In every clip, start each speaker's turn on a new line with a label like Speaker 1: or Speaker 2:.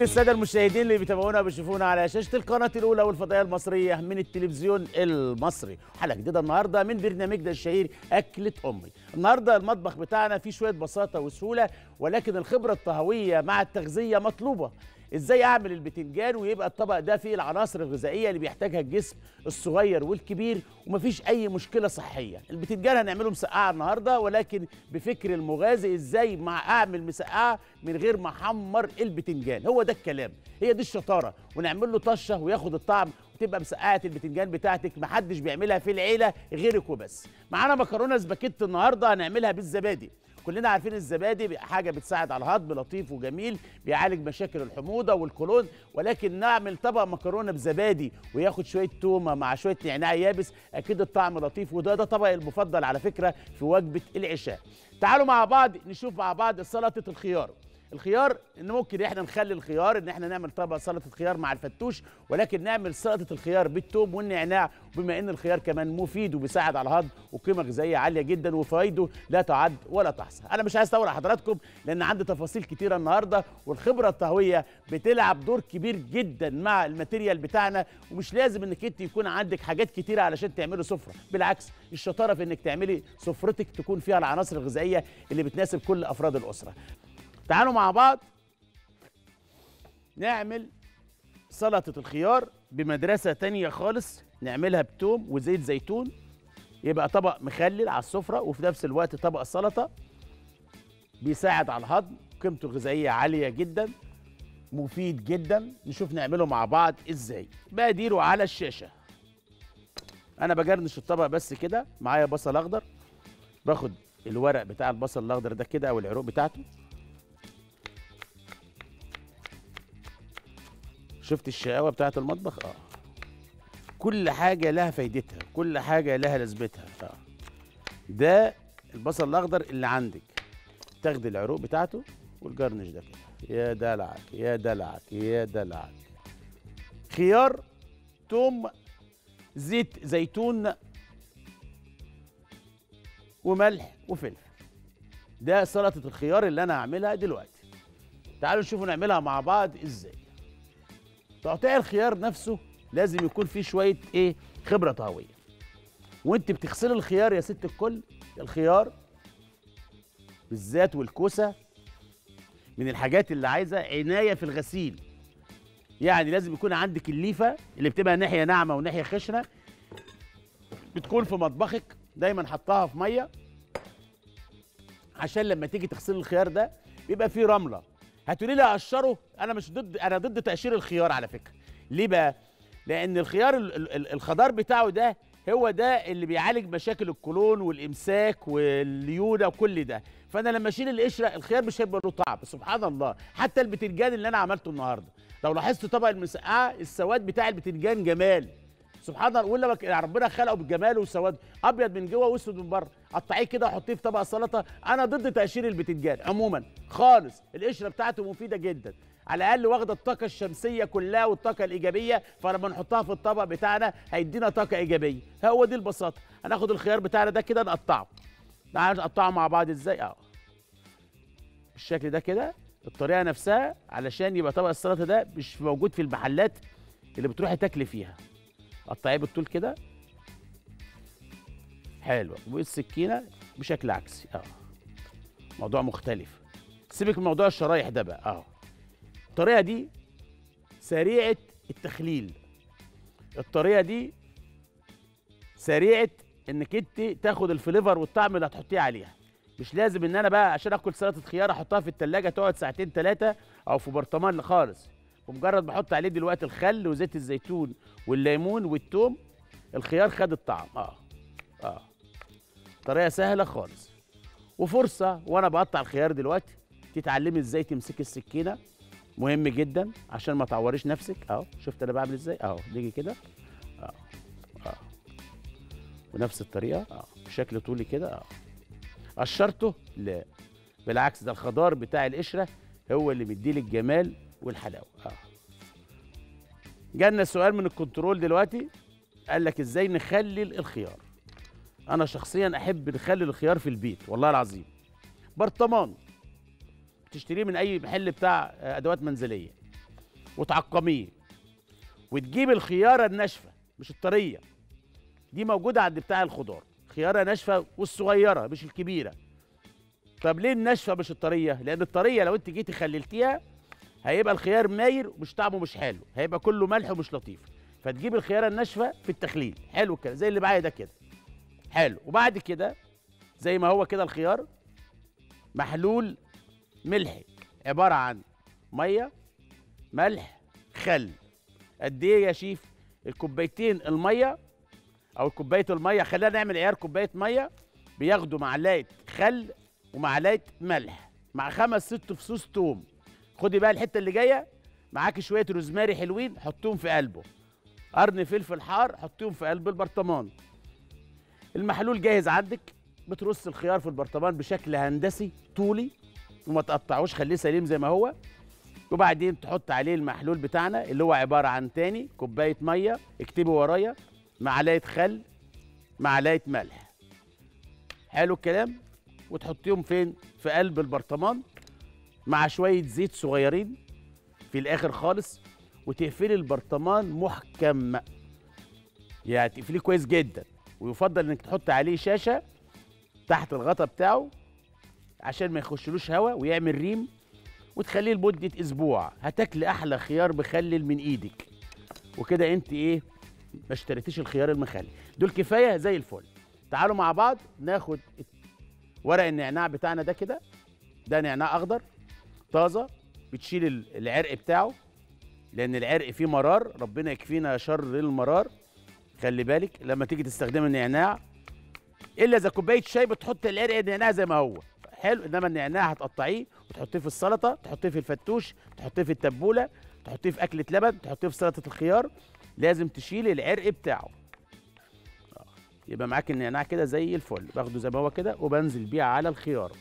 Speaker 1: الساده المشاهدين اللي بيتابعونا وبيشوفونا على شاشه القناه الاولى والفضائيه المصريه من التلفزيون المصري حلقه جديده النهارده من برنامجنا الشهير اكله امي النهارده المطبخ بتاعنا فيه شويه بساطه وسهوله ولكن الخبره الطهويه مع التغذيه مطلوبه ازاي اعمل البتنجان ويبقى الطبق ده فيه العناصر الغذائيه اللي بيحتاجها الجسم الصغير والكبير ومفيش اي مشكله صحيه البتنجان هنعمله مسقعه النهارده ولكن بفكر المغازي ازاي مع اعمل مسقعه من غير ما احمر البتنجان هو ده الكلام هي دي الشطاره ونعمل له طشه وياخد الطعم وتبقى مسقعه البتنجان بتاعتك محدش بيعملها في العيله غيرك وبس معانا مكرونه سباكيت النهارده هنعملها بالزبادي كلنا عارفين الزبادي حاجه بتساعد على الهضم لطيف وجميل بيعالج مشاكل الحموضه والقولون ولكن نعمل طبق مكرونه بزبادي وياخد شويه تومه مع شويه نعناع يابس اكيد الطعم لطيف وده ده طبقي المفضل على فكره في وجبه العشاء تعالوا مع بعض نشوف مع بعض سلطه الخيار الخيار ان ممكن احنا نخلي الخيار ان احنا نعمل طبق سلطه خيار مع الفتوش ولكن نعمل سلطه الخيار بالثوم والنعناع بما ان الخيار كمان مفيد وبيساعد على الهضم وقيمه غذائيه عاليه جدا وفوائده لا تعد ولا تحصى انا مش عايز اطول على حضراتكم لان عندي تفاصيل كتيره النهارده والخبره الطهويه بتلعب دور كبير جدا مع الماتيريال بتاعنا ومش لازم انك انت يكون عندك حاجات كتيره علشان تعملي سفره بالعكس الشطاره في انك تعملي سفرتك تكون فيها العناصر الغذائيه اللي بتناسب كل افراد الاسره تعالوا مع بعض نعمل سلطة الخيار بمدرسة تانية خالص نعملها بتوم وزيت زيتون يبقى طبق مخلل على السفرة وفي نفس الوقت طبق سلطة بيساعد على الهضم قيمته الغذائية عالية جدا مفيد جدا نشوف نعمله مع بعض ازاي بقديره على الشاشة انا بجرنش الطبق بس كده معايا بصل اخضر باخد الورق بتاع البصل الاخضر ده كده او العروق بتاعته شفت الشقاوة بتاعت المطبخ اه كل حاجة لها فايدتها كل حاجة لها لازمتها اه ده البصل الأخضر اللي عندك تاخد العروق بتاعته والجرنش ده كده يا دلعك يا دلعك يا دلعك خيار توم زيت زيتون وملح وفلفل ده سلطة الخيار اللي أنا هعملها دلوقتي تعالوا نشوفوا نعملها مع بعض ازاي تقطيع الخيار نفسه لازم يكون فيه شويه ايه خبره طهويه وانت بتغسلي الخيار يا ست الكل الخيار بالذات والكوسه من الحاجات اللي عايزه عنايه في الغسيل يعني لازم يكون عندك الليفه اللي بتبقى ناحيه ناعمه وناحيه خشنه بتكون في مطبخك دايما حطها في ميه عشان لما تيجي تغسلي الخيار ده بيبقى فيه رمله هتقولي لي اقشره انا مش ضد انا ضد تقشير الخيار على فكره ليه بقى لان الخيار ال ال الخضار بتاعه ده هو ده اللي بيعالج مشاكل القولون والامساك والليونه وكل ده فانا لما اشيل القشره الخيار مش هيبقى له طعم سبحان الله حتى البتنجان اللي انا عملته النهارده لو لاحظت طبق المسقعه السواد بتاع البتنجان جمال سبحان الله ولا بك... ربنا خلقه بالجمال والسواد ابيض من جوه واسود من بره قطعيه كده وحطيه في طبق سلطه انا ضد تقشير البتنجان عموما خالص القشره بتاعته مفيده جدا على الاقل واخده الطاقه الشمسيه كلها والطاقه الايجابيه فلما نحطها في الطبق بتاعنا هيدينا طاقه ايجابيه هو دي البساطه هناخد الخيار بتاعنا ده كده نقطعه تعالوا نقطعه مع بعض ازاي اه بالشكل ده كده الطريقه نفسها علشان يبقى طبق السلطه ده مش موجود في المحلات اللي بتروحي تاكلي فيها قطعيه بالطول كده حلوه والسكينه بشكل عكسي اه موضوع مختلف سيبك من موضوع الشرايح ده بقى اه الطريقه دي سريعه التخليل الطريقه دي سريعه انك انت تاخد الفليفر والطعم اللي هتحطيه عليها مش لازم ان انا بقى عشان اكل سلطه خيار احطها في التلاجة تقعد ساعتين ثلاثه او في برطمان خالص ومجرد ما احط عليه دلوقتي الخل وزيت الزيتون والليمون والثوم الخيار خد الطعم اه اه طريقه سهله خالص وفرصه وانا بقطع الخيار دلوقتي تتعلمي ازاي تمسكي السكينه مهم جدا عشان ما تعوريش نفسك اهو شفت انا بعمل ازاي اهو نيجي كده اه اه ونفس الطريقه اه بشكل طولي كده اه قشرته لا بالعكس ده الخضار بتاع القشره هو اللي مديلي الجمال والحلاوه اه جالنا سؤال من الكنترول دلوقتي قال لك ازاي نخلل الخيار انا شخصيا احب نخلل الخيار في البيت والله العظيم برطمان تشتريه من اي محل بتاع ادوات منزليه وتعقميه وتجيب الخياره الناشفه مش الطريه دي موجوده عند بتاع الخضار خياره ناشفه والصغيره مش الكبيره طب ليه الناشفه مش الطريه لان الطريه لو انت جيتي خللتيها هيبقى الخيار ماير ومش طعمه مش حلو هيبقى كله ملح ومش لطيف فتجيب الخياره الناشفه في التخليل حلو كده زي اللي معايا ده كده حلو وبعد كده زي ما هو كده الخيار محلول ملحي عباره عن ميه ملح خل قد ايه يا شيف الكوبايتين الميه او كوبايه الميه خلينا نعمل عيار كوبايه ميه بياخدوا معلقه خل ومعلقه ملح مع خمس ست فصوص توم خدي بقى الحته اللي جايه معاكي شويه روزماري حلوين حطيهم في قلبه قرن فلفل حار حطيهم في قلب البرطمان المحلول جاهز عندك بترص الخيار في البرطمان بشكل هندسي طولي وما تقطعوش خليه سليم زي ما هو وبعدين تحط عليه المحلول بتاعنا اللي هو عباره عن تاني كوبايه ميه اكتبي ورايا معلقه خل معلقه ملح حلو الكلام وتحطيهم فين في قلب البرطمان مع شويه زيت صغيرين في الاخر خالص وتقفلي البرطمان محكم يعني تقفليه كويس جدا ويفضل انك تحط عليه شاشه تحت الغطا بتاعه عشان ما يخشلوش هواء ويعمل ريم وتخليه لمده اسبوع هتاكلي احلى خيار مخلل من ايدك وكده انت ايه ما اشتريتيش الخيار المخلل دول كفايه زي الفل تعالوا مع بعض ناخد ورق النعناع بتاعنا ده كده ده نعناع اخضر طازه بتشيل ال- العرق بتاعه لان العرق فيه مرار ربنا يكفينا شر المرار خلي بالك لما تيجي تستخدم النعناع الا اذا كوبايه شاي بتحط العرق النعناع زي ما هو حلو انما النعناع هتقطعيه وتحطيه في السلطه تحطيه في الفتوش تحطيه في التبوله تحطيه في اكله لبن تحطيه في سلطه الخيار لازم تشيل العرق بتاعه آه. يبقى معاك النعناع كده زي الفل باخده زي ما هو كده وبنزل بيه على الخيار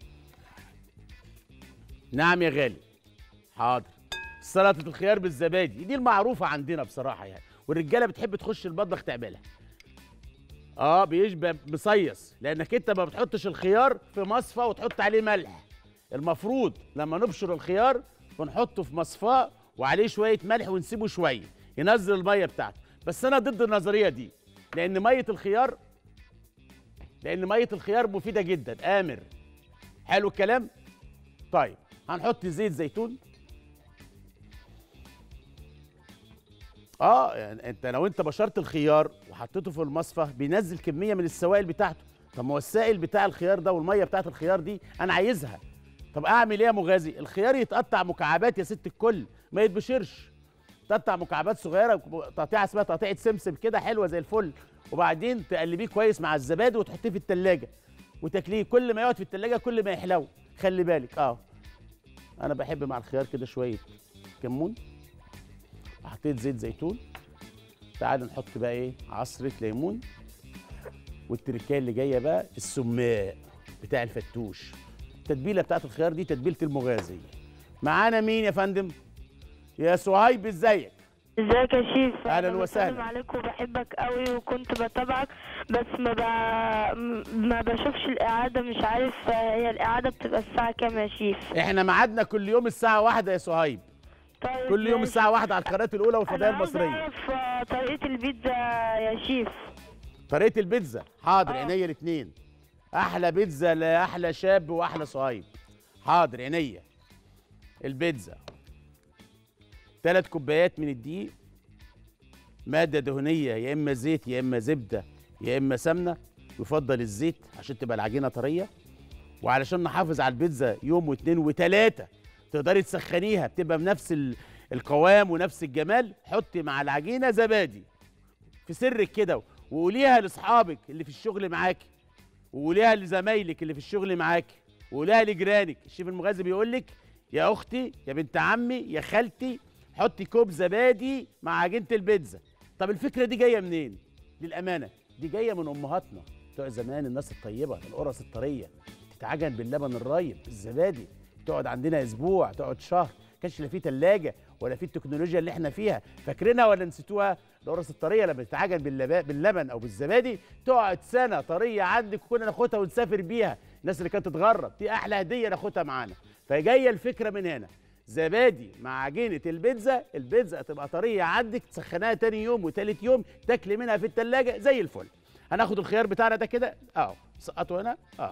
Speaker 1: نعم يا غالي حاضر سلطه الخيار بالزبادي دي المعروفه عندنا بصراحه يعني والرجاله بتحب تخش المطبخ تعملها اه بيشبه مصيص لانك انت ما بتحطش الخيار في مصفى وتحط عليه ملح المفروض لما نبشر الخيار بنحطه في مصفاه وعليه شويه ملح ونسيبه شويه ينزل الميه بتاعته بس انا ضد النظريه دي لان ميه الخيار لان ميه الخيار مفيده جدا امر حلو الكلام طيب هنحط زيت زيتون اه يعني انت لو انت بشرت الخيار وحطيته في المصفى بينزل كميه من السوائل بتاعته طب ما هو السائل بتاع الخيار ده والميه بتاعت الخيار دي انا عايزها طب اعمل ايه يا مغازي الخيار يتقطع مكعبات يا ست الكل ما يتبشرش تقطع مكعبات صغيره تقطيعه اسمها تقطيعه سمسم كده حلوه زي الفل وبعدين تقلبيه كويس مع الزبادي وتحطيه في التلاجة وتاكليه كل ما يقعد في التلاجة كل ما يحلو خلي بالك اه انا بحب مع الخيار كده شويه كمون حطيت زيت زيتون تعال نحط بقى ايه عصره ليمون والتركيه اللي جايه بقى السماق بتاع الفتوش التتبيله بتاعت الخيار دي تتبيله المغازي معانا مين يا فندم يا صهيب ازيك
Speaker 2: ازيك يا شيف
Speaker 1: أهلاً
Speaker 2: أنا
Speaker 1: وسهلاً.
Speaker 2: بسلم عليك وبحبك قوي وكنت بتابعك بس ما ب... ما بشوفش الإعادة مش عارف هي الإعادة بتبقى الساعة كام يا شيف
Speaker 1: احنا ميعادنا كل يوم الساعه واحدة يا صهيب
Speaker 2: طيب
Speaker 1: كل يوم
Speaker 2: ماشي.
Speaker 1: الساعه واحدة على القناه الاولى والفضائيه
Speaker 2: أنا عاوزة
Speaker 1: المصريه
Speaker 2: أعرف آه، طريقة البيتزا يا شيف
Speaker 1: طريقه البيتزا حاضر
Speaker 2: آه.
Speaker 1: عينيا الاثنين احلى بيتزا لاحلى شاب واحلى صهيب حاضر عينيا البيتزا ثلاث كوبايات من الدقيق ماده دهنيه يا اما زيت يا اما زبده يا اما سمنه يفضل الزيت عشان تبقى العجينه طريه وعلشان نحافظ على البيتزا يوم واثنين وثلاثه تقدري تسخنيها بتبقى بنفس ال- القوام ونفس الجمال حطي مع العجينه زبادي في سرك كده وقوليها لاصحابك اللي في الشغل معاكي وقوليها لزمايلك اللي في الشغل معاكي وقوليها لجيرانك الشيف المغازي بيقول لك يا اختي يا بنت عمي يا خالتي حطي كوب زبادي مع عجينه البيتزا طب الفكره دي جايه منين للامانه دي جايه من امهاتنا بتوع زمان الناس الطيبه القرص الطريه تتعجن باللبن الرايب الزبادي تقعد عندنا اسبوع تقعد شهر كانش لا فيه ثلاجه ولا فيه التكنولوجيا اللي احنا فيها فاكرينها ولا نسيتوها القرص الطريه لما تتعجن باللبا- باللبن او بالزبادي تقعد سنه طريه عندك وكنا ناخدها ونسافر بيها الناس اللي كانت تتغرب دي احلى هديه ناخدها معانا فجايه الفكره من هنا زبادي مع عجينه البيتزا البيتزا هتبقى طريه عندك تسخنها تاني يوم وتالت يوم تاكلي منها في التلاجة زي الفل هناخد الخيار بتاعنا ده كده اهو سقطه هنا اهو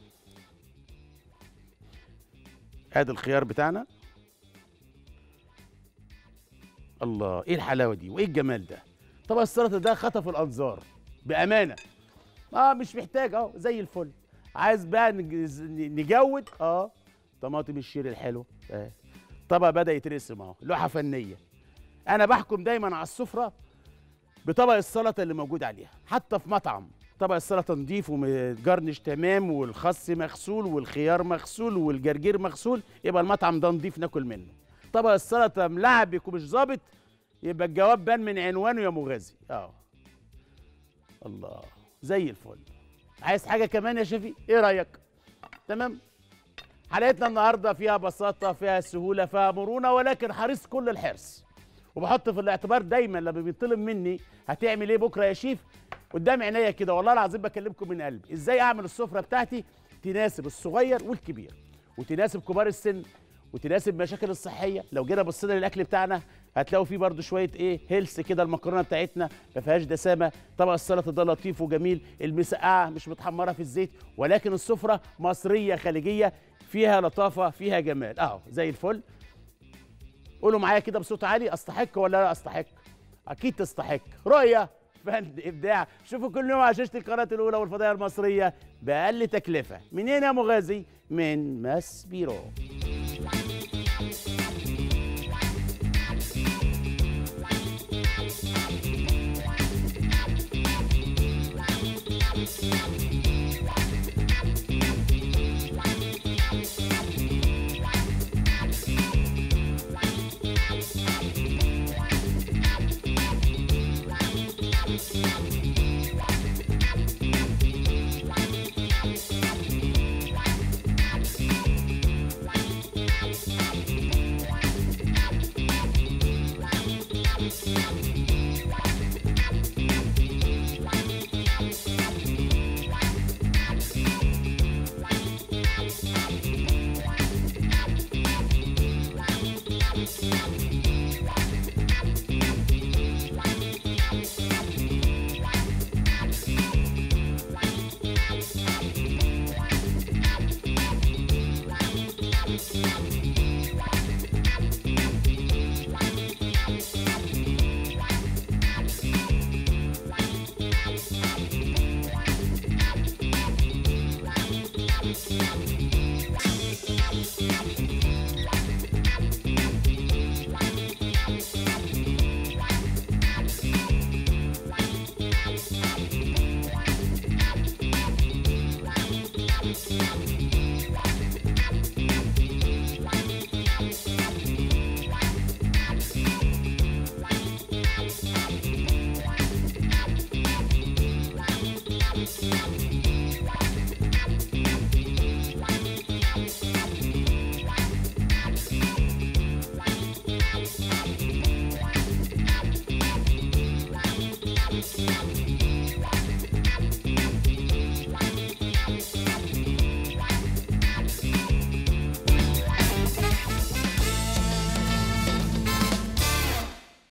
Speaker 1: ادي الخيار بتاعنا الله ايه الحلاوه دي وايه الجمال ده طبق السلطه ده خطف الانظار بامانه اه مش محتاج اهو زي الفل عايز بقى نج- نجود اه طماطم الشيري الحلو اه طبق بدا يترسم اهو لوحه فنيه انا بحكم دايما على السفره بطبق السلطه اللي موجود عليها حتى في مطعم طبق السلطه نضيف ومجرنش تمام والخس مغسول والخيار مغسول والجرجير مغسول يبقى المطعم ده نضيف ناكل منه طبق السلطه ملعبك ومش ظابط يبقى الجواب بان من عنوانه يا مغازي اه الله زي الفل عايز حاجه كمان يا شفي ايه رايك تمام حلقتنا النهارده فيها بساطه فيها سهوله فيها مرونه ولكن حريص كل الحرص وبحط في الاعتبار دايما لما بيطلب مني هتعمل ايه بكره يا شيف قدام عينيا كده والله العظيم بكلمكم من قلبي ازاي اعمل السفره بتاعتي تناسب الصغير والكبير وتناسب كبار السن وتناسب المشاكل الصحيه لو جينا بصينا للاكل بتاعنا هتلاقوا فيه برضو شويه ايه هيلث كده المكرونه بتاعتنا ما فيهاش دسامه طبق السلطه ده لطيف وجميل المسقعه مش متحمره في الزيت ولكن السفره مصريه خليجيه فيها لطافه فيها جمال اهو زي الفل قولوا معايا كده بصوت عالي استحق ولا لا استحق اكيد تستحق رؤيه فن ابداع شوفوا كل يوم على شاشه القناه الاولى والفضائيه المصريه باقل تكلفه منين يا مغازي من ماسبيرو